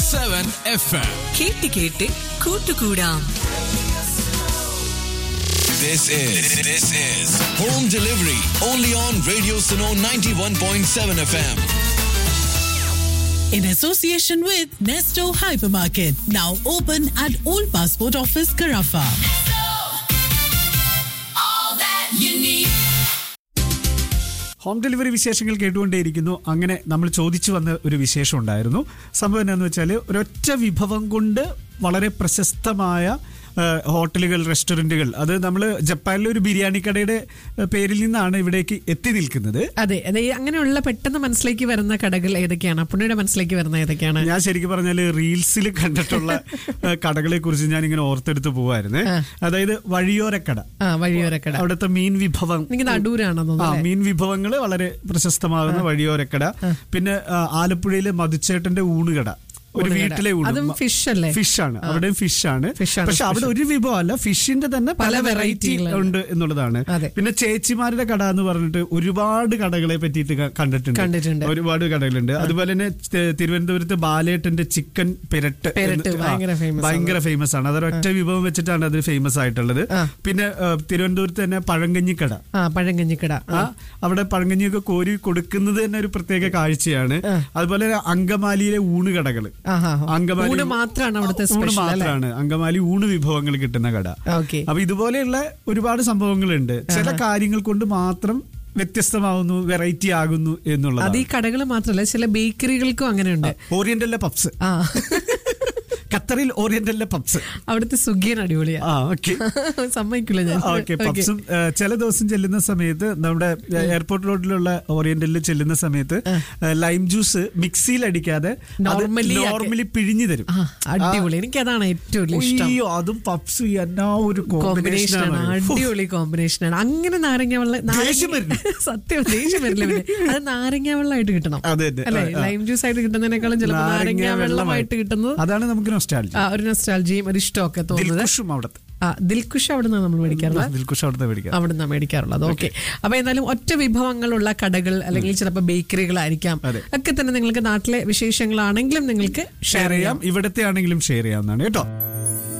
90.7 FM. കേട്ട് കേട്ട് കൂട്ടുകൂടാം This is this is home delivery only on Radio Suno 91.7 FM. in association with Nesto Hypermarket, now open at Old Passport Office, Carafa. Home delivery വിശേഷങ്ങൾ കേട്ടുകൊണ്ടേയിരിക്കുന്നു അങ്ങനെ നമ്മൾ ചോദിച്ചു വന്ന ഒരു വിശേഷം ഉണ്ടായിരുന്നു സംഭവം എന്താണെന്ന് വെച്ചാൽ ഒരൊറ്റ വിഭവം കൊണ്ട് വളരെ പ്രശസ്തമായ ആ, ഹോട്ടലുകൾ റെസ്റ്റോറൻറ്റുകൾ അത് നമ്മൾ ജപ്പാനിലെ ഒരു ബിരിയാണി കടയുടെ ആ, പേരിൽ നിന്നാണ് ഇവിടേക്ക് എത്തി നിൽക്കുന്നത് അതെ അതെ അങ്ങനെയുള്ള പെട്ടെന്ന് മനസ്സിലേക്ക് വരുന്ന കടകൾ ഏതൊക്കെയാണ് പുണ്യയുടെ മനസ്സിലേക്ക് വരുന്ന ഏതൊക്കെയാണ് ഞാൻ ശരിക്കും പറഞ്ഞാൽ റീൽസിൽ കണ്ടിട്ടുള്ള ആ, കടകളെ കുറിച്ച് ഞാൻ ഇങ്ങനെ ഓർത്തെടുത്ത് പോവായിരുന്നു അതായത് വഴിയോരക്കട ആ വഴിയോരക്കട അവിടുത്തെ മീൻ വിഭവം എനിക്ക് നടൂരാണെന്ന് ആ തോന്നുന്നു മീൻ വിഭവങ്ങൾ വളരെ പ്രശസ്തമാകുന്ന വഴിയോരക്കട പിന്നെ ആ, ആലപ്പുഴയിലെ മധുച്ചേട്ടന്റെ ഊണുകട ഒരു ഊണുകട. വീട്ടിലെ ഊണ് അതും fish അല്ലേ? ഫിഷ് ആണ് അവിടെയും ഫിഷ് ആണ് Fish ആണ് പക്ഷെ അവിടെ ഒരു വിഭവം അല്ല ഫിഷിന്റെ തന്നെ പല പല വെറൈറ്റി variety ഉണ്ട് എന്നുള്ളതാണ് അതെ. പിന്നെ ചേച്ചിമാരുടെ കട എന്ന് പറഞ്ഞിട്ട് ഒരുപാട് കടകളെ പറ്റിയിട്ട് ക- കണ്ടിട്ടുണ്ട് കണ്ടിട്ടുണ്ട്. ഒരുപാട് കടകളുണ്ട് അതുപോലെ തന്നെ തി- തിരുവനന്തപുരത്ത് ബാലേട്ടന്റെ ചിക്കൻ പെരട്ട് പെരട്ട് എന്ന്- ആ, ഭയങ്കര famous ആണ്. ഭയങ്കര ഫേമസ് ആണ് അതൊരു ഒറ്റ വിഭവം വെച്ചിട്ടാണ് അത് ഫേമസ് ആയിട്ടുള്ളത് ആ. പിന്നെ ആ, തിരുവനന്തപുരത്ത് തന്നെ പഴങ്കഞ്ഞിക്കട ആ പഴങ്കഞ്ഞിക്കട ആ, അവിടെ പഴങ്കഞ്ഞിയൊക്കെ കോരി കൊടുക്കുന്നത് തന്നെ ഒരു പ്രത്യേക കാഴ്ചയാണ് അതുപോലെ അങ്കമാലിയിലെ ഊണ് കടകള് ആഹാ. അങ്കമാലി ഊണ് മാത്രമാണ് അവിടുത്തെ ഊണ് special അല്ലേ? മാത്രമാണ് അങ്കമാലി ഊണ് വിഭവങ്ങൾ കിട്ടുന്ന കട ഓക്കെ അപ്പൊ ഇതുപോലെയുള്ള ഒരുപാട് സംഭവങ്ങളുണ്ട് ചില കാര്യങ്ങൾ കൊണ്ട് മാത്രം വ്യത്യസ്തമാവുന്നു വെറൈറ്റി ആകുന്നു അത് എന്നുള്ളത് ഈ കടകൾ മാത്രമല്ല ചില ബേക്കറികൾക്കും അങ്ങനെയുണ്ട് ഓറിയന്റലിലെ പപ്സ് ആ ഖത്തറിൽ ഓറിയന്റലിലെ പപ്സ് അവിടുത്തെ സുഖിയൻ അടിപൊളിയാ ആ ഓക്കെ സമ്മതിക്കില്ല ഞാൻ ഓക്കെ Okay. പപ്സും ഏ, ചില ദിവസം ചെല്ലുന്ന സമയത്ത് നമ്മുടെ എയർപോർട്ട് റോഡിലുള്ള ഓറിയന്റലിൽ ചെല്ലുന്ന സമയത്ത് ഏ, ലൈം ജ്യൂസ് മിക്സിയിൽ അടിക്കാതെ Normally ആക്കി- നോർമലി പിഴിഞ്ഞു തരും ആ, അടിപൊളി എനിക്ക് അതാണ് ഏറ്റവും വലിയ ഇഷ്ടം അയ്യോ അതും പപ്സും എന്നാ ഒരു കോമ്പിനേഷൻ ആണ് കോമ്പിനേഷൻ അടിപൊളി കോമ്പിനേഷൻ ആണ് അങ്ങനെ നാരങ്ങ വെള്ളം നാരങ്ങ- ദേഷ്യം വരുന്നു. സത്യം ദേഷ്യം വരില്ല പിന്നെ അത് നാരങ്ങ വെള്ളമായിട്ട് കിട്ടണം അതെ, അതെ. അല്ലെ ആ, ആ. ലൈം ജ്യൂസ് ആയിട്ട് കിട്ടുന്നതിനേക്കാളും ചിലപ്പോൾ നാരങ്ങ വെള്ളമായിട്ട് കിട്ടുന്നത് അതാണ് നമുക്ക് നൊസ്റ്റാൾജി ആ, ഒരു നൊസ്റ്റാൾജിയും ഒരു ഇഷ്ടമൊക്കെ തോന്നുന്നത് ദിൽഖുഷും അവിടുത്തെ ആ ദിൽക്കുഷ് അവിടെ നിന്നാണ് നമ്മൾ മേടിക്കാറുള്ളത് ദിൽഖുഷ് അവിടുത്തെ മേടിക്കാം അവിടെ നിന്നാണ് മേടിക്കാറുള്ളത് ഓക്കെ അപ്പൊ എന്തായാലും ഒറ്റ വിഭവങ്ങളുള്ള കടകൾ അല്ലെങ്കിൽ ചിലപ്പോൾ ബേക്കറികളായിരിക്കാം അതെ. ഒക്കെ തന്നെ നിങ്ങൾക്ക് നാട്ടിലെ വിശേഷങ്ങളാണെങ്കിലും നിങ്ങൾക്ക് ഷെയർ ചെയ്യാം ഇവിടത്തെ ആണെങ്കിലും ഷെയർ ചെയ്യാവുന്നതാണ് കേട്ടോ